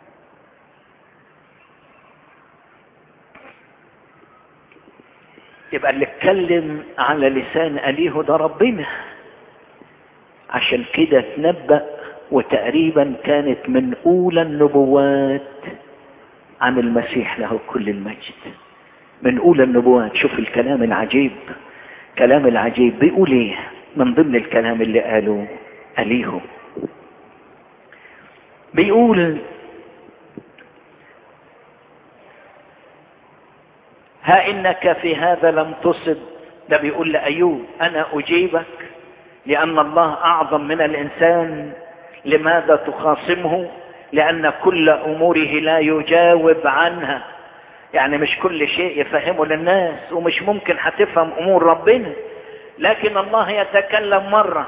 [SPEAKER 2] يبقى اللي اتكلم على لسان أليه ده ربنا عشان كده تنبأ وتقريبا كانت من أولى النبوات عن المسيح له كل المجد من أولى النبوات شوف الكلام العجيب كلام العجيب بيقول ايه من ضمن الكلام اللي قاله أليه بيقول ها إنك في هذا لم تصب ده بيقول لأيوب أنا أجيبك لأن الله أعظم من الإنسان لماذا تخاصمه لأن كل أموره لا يجاوب عنها يعني مش كل شيء يفهمه للناس ومش ممكن هتفهم أمور ربنا لكن الله يتكلم مرة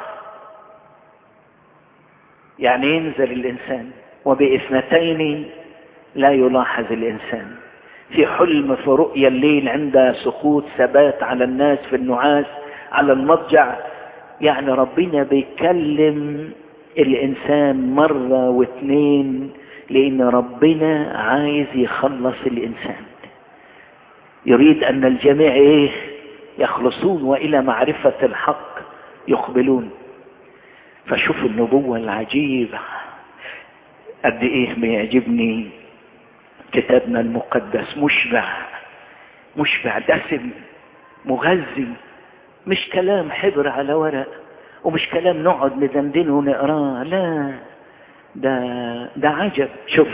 [SPEAKER 2] يعني ينزل الإنسان وبإثنتين لا يلاحظ الإنسان في حلم في رؤيا الليل عند سقوط ثبات على الناس في النعاس على المضجع يعني ربنا بيكلم الإنسان مرة واثنين لأن ربنا عايز يخلص الإنسان يريد أن الجميع إيه يخلصون وإلى معرفة الحق يقبلون فشوف النبوة العجيبة قد إيه بيعجبني كتابنا المقدس مشبع مشبع دسم مغذي مش كلام حبر على ورق ومش كلام نقعد ندندنه ونقراه لا ده ده عجب شوف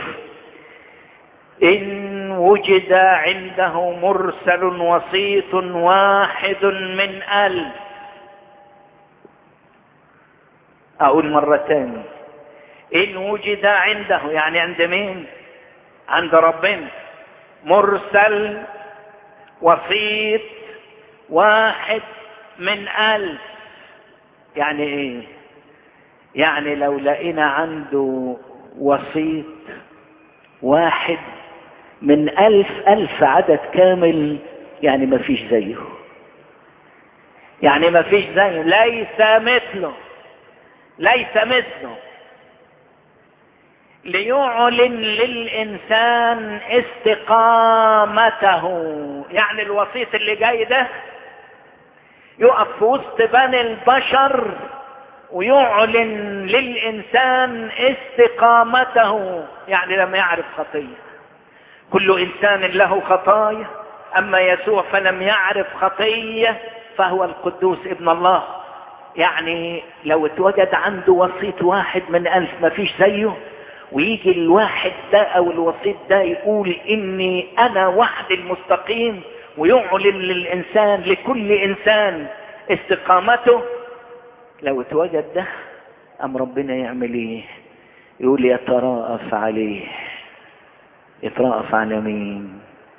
[SPEAKER 2] إن وجد عنده مرسل وسيط واحد من ألف أقول مرة تاني إن وجد عنده يعني عند مين عند ربنا مرسل وسيط واحد من ألف يعني ايه يعني لو لقينا عنده وسيط واحد من ألف ألف عدد كامل يعني ما فيش زيه يعني ما فيش زيه ليس مثله ليس مثله ليعلن للإنسان استقامته يعني الوسيط اللي جاي ده يقف في وسط بني البشر ويعلن للإنسان استقامته يعني لم يعرف خطية كل إنسان له خطايا أما يسوع فلم يعرف خطية فهو القدوس ابن الله يعني لو اتوجد عنده وسيط واحد من ألف ما فيش زيه ويجي الواحد ده او الوسيط ده يقول اني انا وحد المستقيم ويعلن للانسان لكل انسان استقامته لو اتوجد ده ام ربنا يعمل ايه يقول يتراءف عليه يتراءف على مين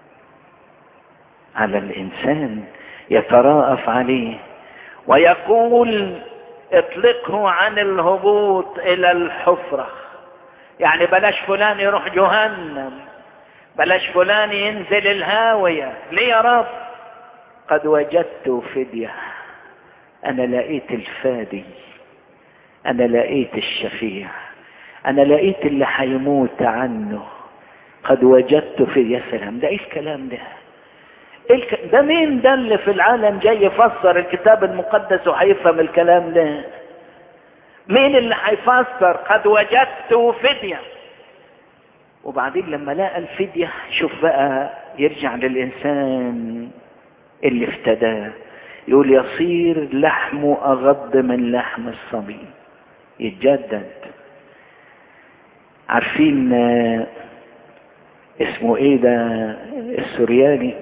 [SPEAKER 2] على الانسان يتراءف عليه ويقول اطلقه عن الهبوط الى الحفره يعني بلاش فلان يروح جهنم بلاش فلان ينزل الهاوية ليه يا رب قد وجدت فدية انا لقيت الفادي انا لقيت الشفيع انا لقيت اللي هيموت عنه قد وجدت فدية يا سلام ده ايه الكلام ده الك... ده مين ده اللي في العالم جاي يفسر الكتاب المقدس وهيفهم الكلام ده مين اللي هيفسر قد وجدت فدية وبعدين لما لقى الفدية شوف بقى يرجع للإنسان اللي افتداه يقول يصير لحمه أغض من لحم الصبي يتجدد عارفين اسمه ايه ده السورياني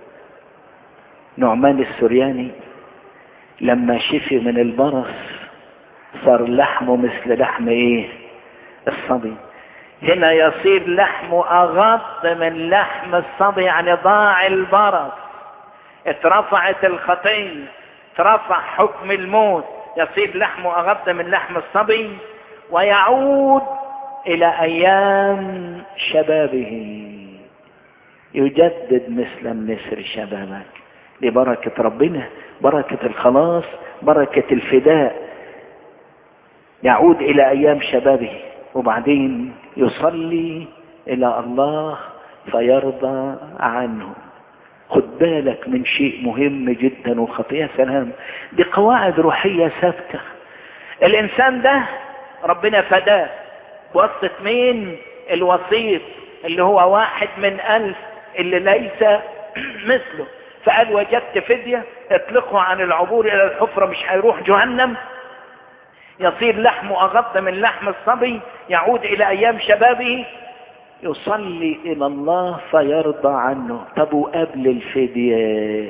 [SPEAKER 2] نعمان السورياني لما شفي من البرص صار لحمه مثل لحم ايه الصبي هنا يصير لحمه اغض من لحم الصبي يعني ضاع البرص اترفعت الخطية اترفع حكم الموت يصير لحمه اغض من لحم الصبي ويعود الى ايام شبابه يجدد مثل النسر شبابك دي بركة ربنا بركة الخلاص بركة الفداء يعود إلى أيام شبابه وبعدين يصلي إلى الله فيرضى عنه خد بالك من شيء مهم جدا وخطير يا سلام دي قواعد روحية ثابتة الإنسان ده ربنا فداه وسط مين الوسيط اللي هو واحد من ألف اللي ليس مثله فقال وجدت فدية اطلقه عن العبور إلى الحفرة مش هيروح جهنم يصير لحمه أغض من لحم الصبي يعود إلى أيام شبابه يصلي إلى الله فيرضى عنه طب وقبل الفدية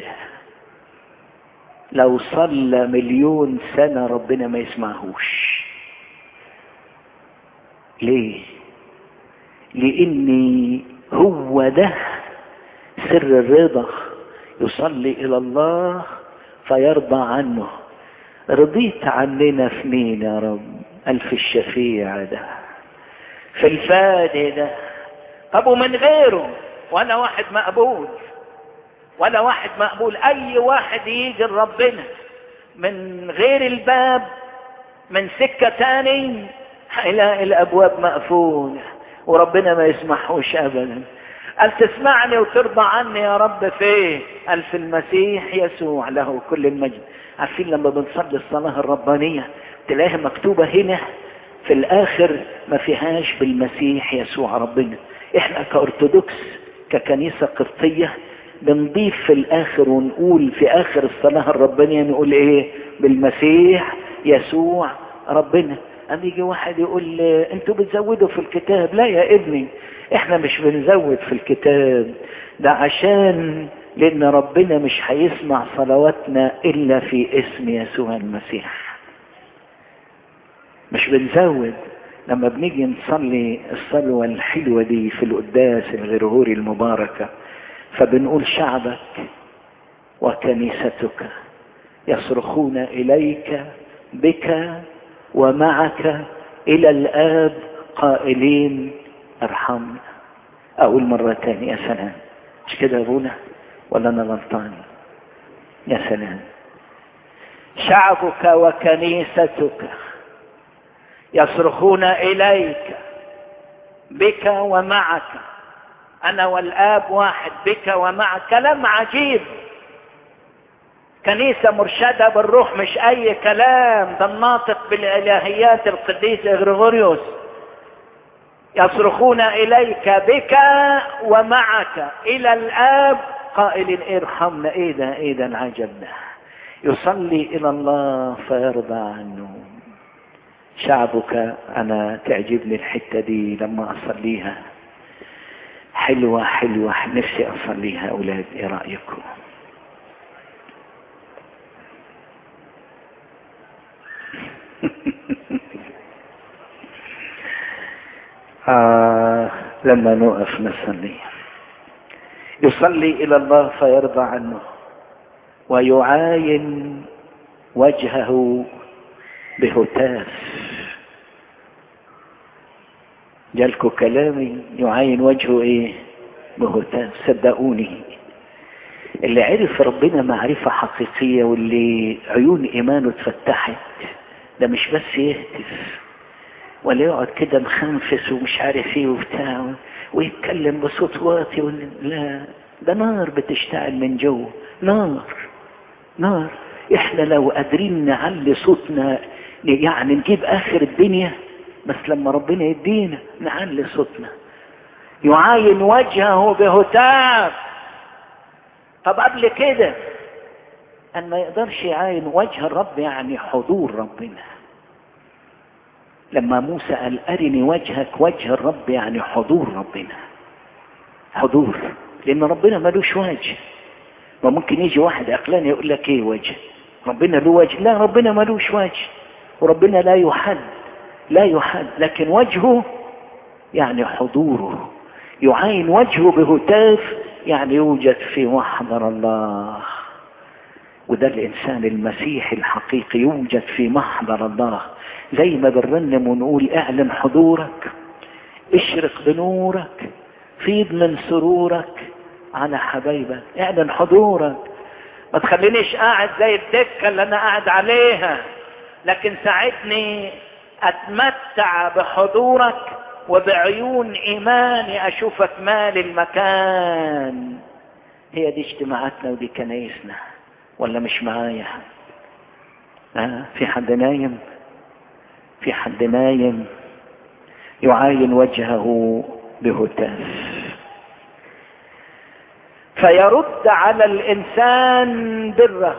[SPEAKER 2] لو صلى مليون سنة ربنا ما يسمعهوش ليه لاني هو ده سر الرضا يصلي الى الله فيرضى عنه رضيت عننا في مين يا رب قال في الشفيع ده في الفادي ده طب ومن غيره ولا واحد مقبول ولا واحد مقبول اي واحد يجي لربنا من غير الباب من سكة تاني هيلاقي الابواب مقفولة وربنا ما يسمحوش ابدا قال تسمعني وترضى عني يا رب فين قال في المسيح يسوع له كل المجد عارفين لما بنصلي الصلاة الربانية تلاقيها مكتوبة هنا في الاخر ما فيهاش بالمسيح يسوع ربنا احنا كأرثوذكس ككنيسة قبطية بنضيف في الاخر ونقول في اخر الصلاة الربانية نقول ايه بالمسيح يسوع ربنا أم يجي واحد يقول انتوا بتزودوا في الكتاب لا يا ابني احنا مش بنزود في الكتاب ده عشان لان ربنا مش هيسمع صلواتنا الا في اسم يسوع المسيح مش بنزود لما بنيجي نصلي الصلوة الحلوة دي في القداس الغرغوري المباركة فبنقول شعبك وكنيستك يصرخون إليك بك ومعك إلى الآب قائلين ارحمنا أقول مرة تانية يا سلام مش كده يا أبونا ولا أنا غلطان يا سلام شعبك وكنيستك يصرخون إليك بك ومعك أنا والآب واحد بك ومعك كلام عجيب كنيسة مرشدة بالروح مش أي كلام ده الناطق بالإلهيات القديس إغريغوريوس يصرخون إليك بك ومعك إلى الآب قائل ارحمنا إيه ده إيه ده العجب ده يصلي إلى الله فيرضى عنه شعبك أنا تعجبني الحتة دي لما أصليها حلوة حلوة نفسي أصليها أولاد إيه رأيكم آه لما نقف نصلي يصلي إلى الله فيرضى عنه ويعاين وجهه بهتاف جالكوا كلامي يعاين وجهه ايه بهتاف صدقوني اللي عرف ربنا معرفة حقيقية واللي عيون ايمانه اتفتحت ده مش بس يهتف ولا يقعد كده مخنفس ومش عارف ايه وبتاع ويتكلم بصوت واطي لا ده نار بتشتعل من جوه نار نار احنا لو قادرين نعلي صوتنا يعني نجيب اخر الدنيا بس لما ربنا يدينا نعلي صوتنا يعاين وجهه بهتاف طب قبل كده ان ما يقدرش يعاين وجه الرب يعني حضور ربنا لما موسى قال ارني وجهك وجه الرب يعني حضور ربنا حضور لان ربنا ملوش وجه وممكن يجي واحد عقلاني يقول لك ايه وجه ربنا له وجه لا ربنا ملوش وجه وربنا لا يحد لا يحد لكن وجهه يعني حضوره يعاين وجهه بهتاف يعني يوجد في محضر الله وده الإنسان المسيحي الحقيقي يوجد في محضر الله زي ما بنرنم ونقول اعلن حضورك اشرق بنورك فيض من سرورك على حبايبك اعلن حضورك ما تخلينيش قاعد زي الدكة اللي انا قاعد عليها لكن ساعدني اتمتع بحضورك وبعيون ايماني اشوفك مال المكان هي دي اجتماعاتنا ودي كنايسنا ولا مش معايا آه في حد نايم في حد نايم يعاين وجهه بهتاف فيرد على الانسان بره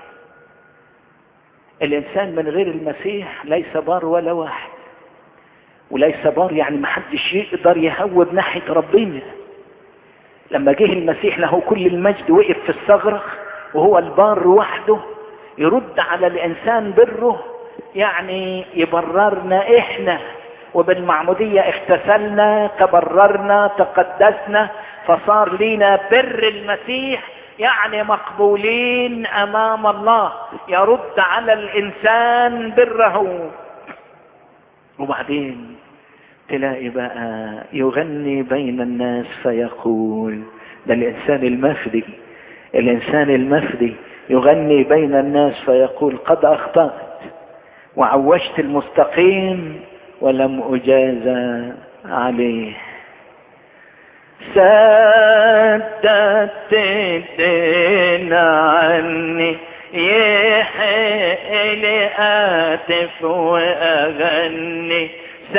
[SPEAKER 2] الانسان من غير المسيح ليس بار ولا واحد وليس بار يعني محدش يقدر يهوب ناحية ربنا لما جه المسيح له كل المجد وقف في الثغرة وهو البار وحده يرد على الانسان بره يعني يبررنا احنا وبالمعمودية اغتسلنا تبررنا تقدسنا فصار لينا بر المسيح يعني مقبولين امام الله يرد على الانسان بره وبعدين تلاقي بقى يغني بين الناس فيقول ده الانسان المفدي الانسان المفدي يغني بين الناس فيقول قد اخطأت وعوجت المستقيم ولم اجازى عليه سددت الدين عني يحق لي آتف وأغني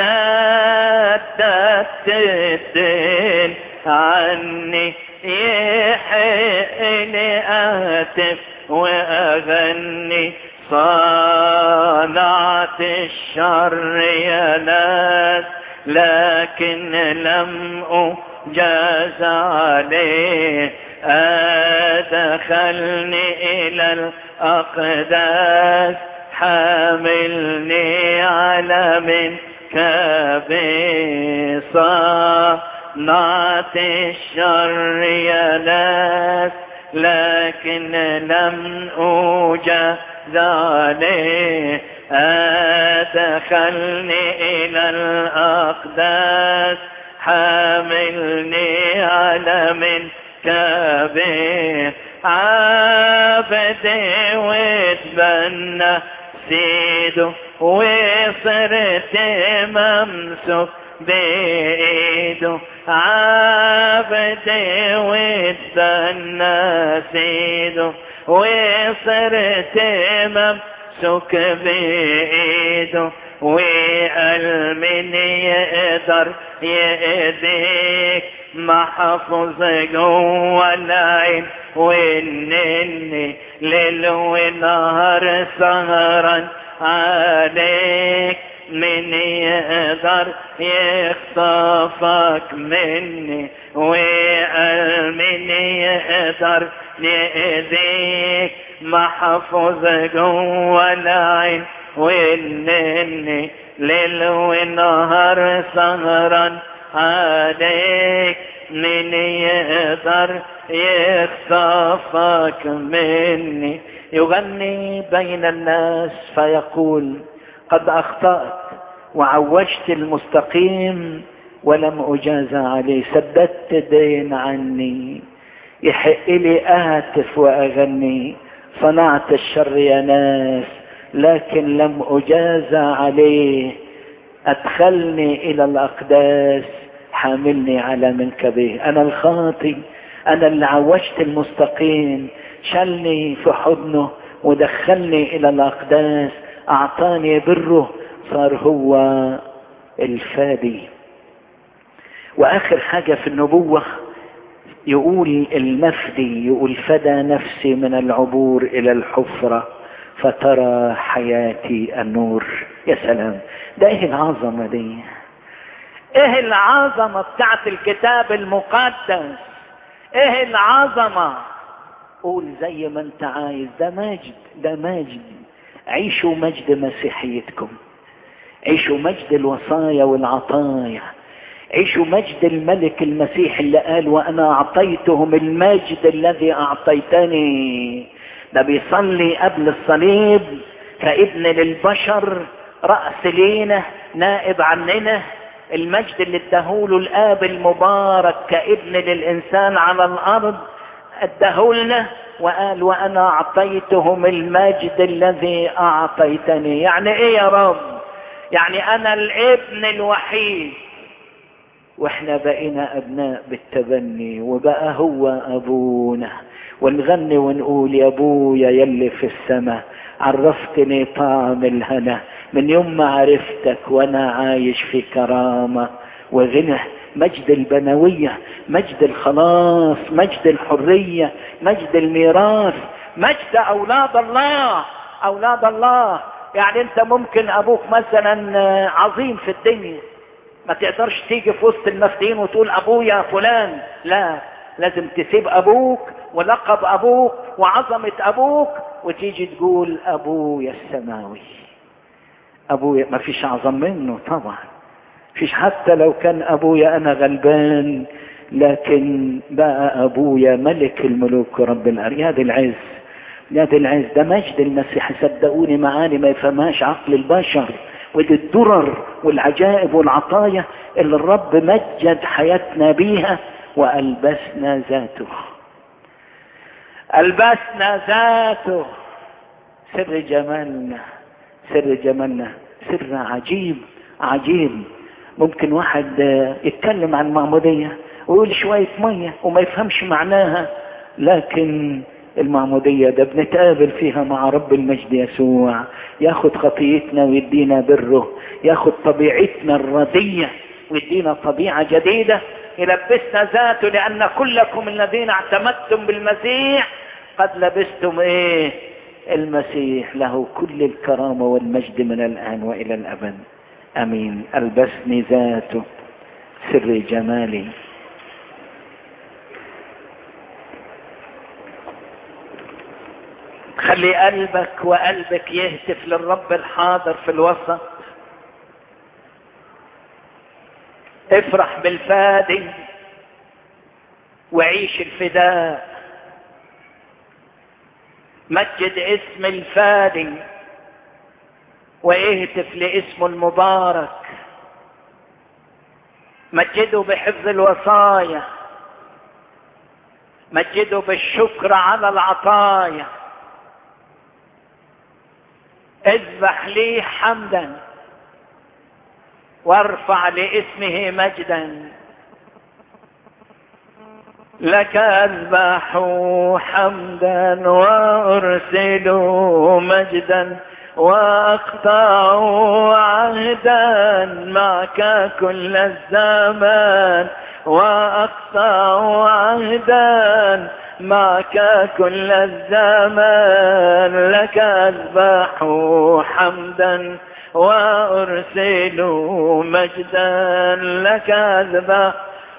[SPEAKER 2] سددت الدين عني يحق لي آتف وأغني صنعت الشر يا ناس لكن لم أجاز عليه أدخلني إلى الأقداس حاملني على من كبيصة نعت الشر يا ناس لكن لم أوجد عليه أدخلني إلى الأقداس حاملني على من كبير عبدي واتبنى سيده وصرت ممسوك بإيده عبدي واتبنى سيده وصرت ممسوك بإيده وقال من يقدر يأذيك محفوظ جوه العين وانني ليل ونهار سهران عليك من يقدر يخطفك مني وقال من يقدر يأذيك محفوظ جوه العين وانني ليل ونهار سهران عليك من يقدر يخطفك مني يغني بين الناس فيقول قد اخطأت وعوجت المستقيم ولم اجاز عليه سددت دين عني يحق لي اهتف واغني صنعت الشر يا ناس لكن لم اجاز عليه ادخلني الى الاقداس حاملني على منكبيه انا الخاطي انا اللي عوجت المستقيم شلني في حضنه ودخلني الى الاقداس اعطاني بره صار هو الفادي واخر حاجة في النبوة يقول المفدي يقول فدى نفسي من العبور الى الحفرة فترى حياتي النور يا سلام ده ايه العظمة دي ايه العظمة بتاعت الكتاب المقدس ايه العظمة قول زي ما انت عايز ده مجد ده مجد عيشوا مجد مسيحيتكم عيشوا مجد الوصايا والعطايا عيشوا مجد الملك المسيح اللي قال وانا اعطيتهم المجد الذي اعطيتني ده بيصلي قبل الصليب كابن للبشر رأس لينا نائب عننا المجد اللي اداهوله الاب المبارك كابن للانسان على الارض اداهولنا وقال وانا اعطيتهم المجد الذي اعطيتني يعني ايه يا رب يعني انا الابن الوحيد واحنا بقينا ابناء بالتبني وبقى هو ابونا ونغني ونقول يا ابويا يلي في السماء عرفتني طعم الهنا من يوم ما عرفتك وانا عايش في كرامة وغنى مجد البنوية مجد الخلاص مجد الحرية مجد الميراث مجد اولاد الله اولاد الله يعني انت ممكن ابوك مثلا عظيم في الدنيا ما تقدرش تيجي في وسط المفتين وتقول ابويا فلان لا لازم تسيب ابوك ولقب ابوك وعظمة ابوك وتيجي تقول ابويا السماوي ابويا ما فيش اعظم منه طبعا فيش حتى لو كان ابويا انا غلبان لكن بقى ابويا ملك الملوك ورب الارض يا دي العز يا دي العز ده مجد المسيح صدقوني معاني ما يفهمهاش عقل البشر ودي الدرر والعجائب والعطايا اللي الرب مجد حياتنا بيها والبسنا ذاته البسنا ذاته سر جمالنا سر جمالنا سر عجيب عجيب ممكن واحد يتكلم عن المعمودية ويقول شوية مية وما يفهمش معناها لكن المعمودية ده بنتقابل فيها مع رب المجد يسوع ياخد خطيتنا ويدينا بره ياخد طبيعتنا الردية ويدينا طبيعة جديدة يلبسنا ذاته لأن كلكم الذين اعتمدتم بالمسيح قد لبستم ايه المسيح له كل الكرامة والمجد من الآن وإلى الأبد أمين ألبسني ذاته سر جمالي خلي قلبك وقلبك يهتف للرب الحاضر في الوسط افرح بالفادي وعيش الفداء مجد اسم الفادي واهتف لاسمه المبارك مجده بحفظ الوصايا مجده بالشكر على العطايا اذبح لي حمدا وارفع لاسمه مجدا لك اذبح حمدا وارسل مجدا واقطع عهدا معك كل الزمان واقطع عهدا معك كل الزمان لك اذبح حمدا وارسل مجدا لك اذبح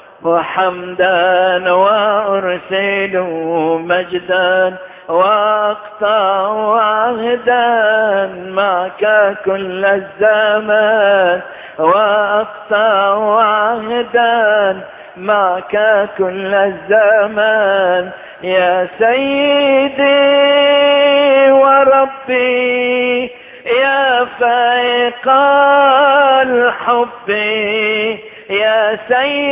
[SPEAKER 2] وحمدا وارسل مجدا واقطع عهدا معك كل الزمان واقطع عهدا معك كل الزمان يا سيدي وربي يا فائق الحب يا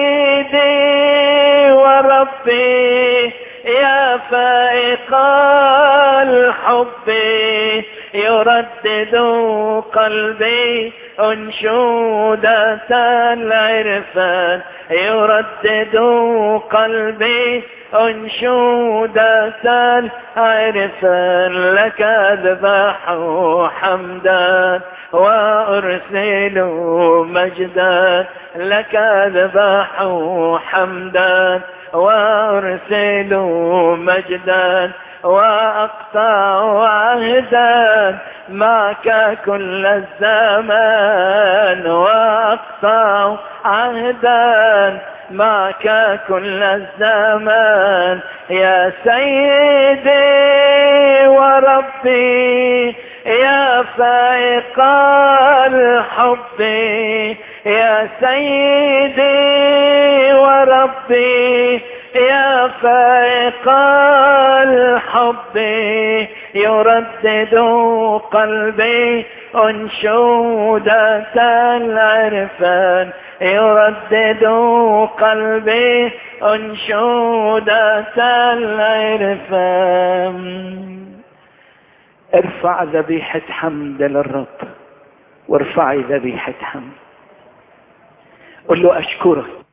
[SPEAKER 2] سيدي وربي يا فائق الحب يردد قلبي أنشودة العرفان يردد قلبي أنشودة العرفان لك أذبح حمدا وأرسل مجدا لك أذبح حمدا وأرسل مجدا وأقطع عهدا معك كل الزمان وأقطع عهدا معك كل الزمان يا سيدي وربي يا فائق الحب يا سيدي وربي يا فائق الحب يردد قلبي أنشودة العرفان يردد قلبي أنشودة العرفان ارفع ذبيحة حمد للرب وارفعي ذبيحة حمد قل له أشكرك